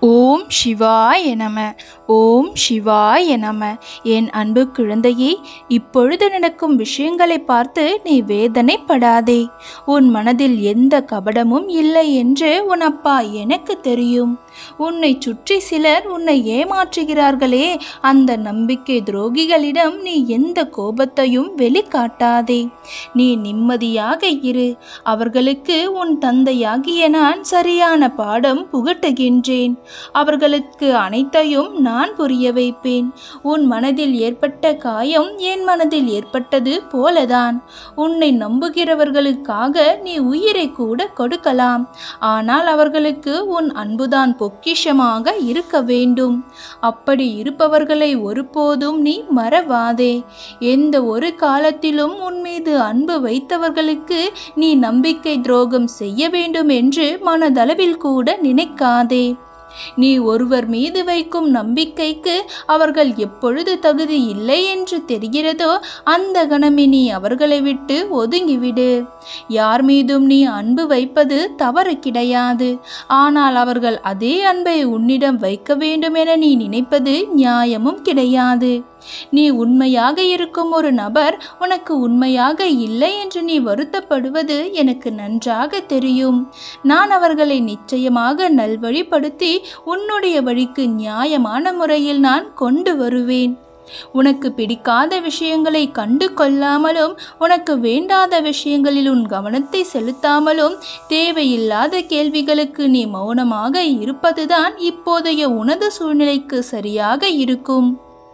ஓம் சிவாய நம ஓம் சிவாய நம என் அன்பு குழந்தையே இப்பொழுது நடக்கும் விஷயங்களை பார்த்து நீ வேதனைப்படாதே உன் மனதில் எந்த கபடமும் இல்லை என்று உன் அப்பா எனக்கு தெரியும் உன்னை சுற்றி சிலர் உன்னை ஏமாற்றுகிறார்களே அந்த நம்பிக்கை துரோகிகளிடம் நீ எந்த கோபத்தையும் வெளிக்காட்டாதே நீ நிம்மதியாக இரு அவர்களுக்கு உன் தந்தையாகிய நான் சரியான பாடம் புகட்டுகின்றேன் அவர்களுக்கு அனைத்தையும் நான் புரிய வைப்பேன் உன் மனதில் ஏற்பட்ட காயம் என் மனதில் ஏற்பட்டது போலதான் உன்னை நம்புகிறவர்களுக்காக நீ உயிரை கூட கொடுக்கலாம் ஆனால் அவர்களுக்கு உன் அன்புதான் பொக்கிஷமாக இருக்க வேண்டும் அப்படி இருப்பவர்களை ஒருபோதும் நீ மறவாதே எந்த ஒரு காலத்திலும் உன் மீது அன்பு வைத்தவர்களுக்கு நீ நம்பிக்கை துரோகம் செய்ய வேண்டும் என்று மனதளவில் கூட நினைக்காதே நீ ஒருவர் மீது வைக்கும் நம்பிக்கைக்கு அவர்கள் எப்பொழுது தகுதி இல்லை என்று தெரிகிறதோ அந்த கணமே நீ அவர்களை விட்டு ஒதுங்கிவிடு யார் மீதும் நீ அன்பு வைப்பது தவறு கிடையாது ஆனால் அவர்கள் அதே அன்பை உன்னிடம் வைக்க வேண்டும் என நீ நினைப்பது நியாயமும் கிடையாது நீ உண்மையாக இருக்கும் ஒரு நபர் உனக்கு உண்மையாக இல்லை என்று நீ வருத்தப்படுவது எனக்கு நன்றாக தெரியும் நான் அவர்களை நிச்சயமாக நல்வழிப்படுத்தி உன்னுடைய வழிக்கு நியாயமான முறையில் நான் கொண்டு வருவேன் உனக்கு பிடிக்காத விஷயங்களை கண்டு கொள்ளாமலும் உனக்கு வேண்டாத விஷயங்களில் உன் கவனத்தை செலுத்தாமலும் தேவையில்லாத கேள்விகளுக்கு நீ மௌனமாக இருப்பதுதான் இப்போதைய உனது சூழ்நிலைக்கு சரியாக இருக்கும்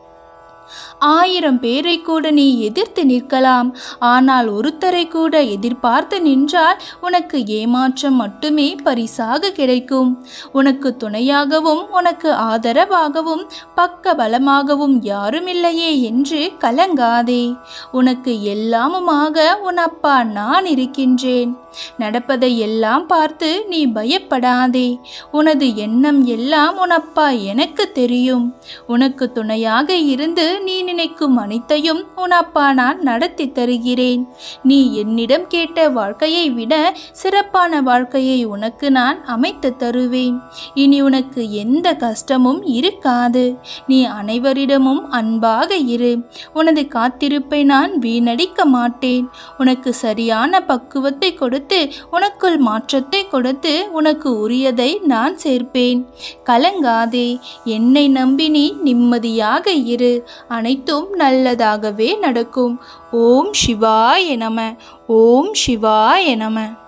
ஆயிரம் பேரை கூட நீ எதிர்த்து நிற்கலாம் ஆனால் ஒருத்தரை கூட எதிர்பார்த்து நின்றால் உனக்கு ஏமாற்றம் மட்டுமே பரிசாக கிடைக்கும் உனக்கு துணையாகவும் உனக்கு ஆதரவாகவும் பக்க பலமாகவும் யாரும் இல்லையே என்று கலங்காதே உனக்கு எல்லாமுமாக உன் அப்பா நான் இருக்கின்றேன் நடப்பதை எல்லாம் பார்த்து நீ பயப்படாதே உனது எண்ணம் எல்லாம் உன் அப்பா எனக்கு தெரியும் உனக்கு துணையாக இருந்து நீ நினைக்கும் அனைத்தையும் உன் அப்பா நான் நடத்தி தருகிறேன் நீ என்னிடம் கேட்ட வாழ்க்கையை விட சிறப்பான வாழ்க்கையை உனக்கு நான் அமைத்து தருவேன் இனி உனக்கு எந்த கஷ்டமும் இருக்காது நீ அனைவரிடமும் அன்பாக இரு உனது காத்திருப்பை நான் வீணடிக்க மாட்டேன் உனக்கு சரியான பக்குவத்தை கொடுத்து உனக்குள் மாற்றத்தை கொடுத்து உனக்கு உரியதை நான் சேர்ப்பேன் கலங்காதே என்னை நம்பி நீ நிம்மதியாக இரு அனைத்தும் நல்லதாகவே நடக்கும் ஓம் சிவாய நம ஓம் சிவாய நம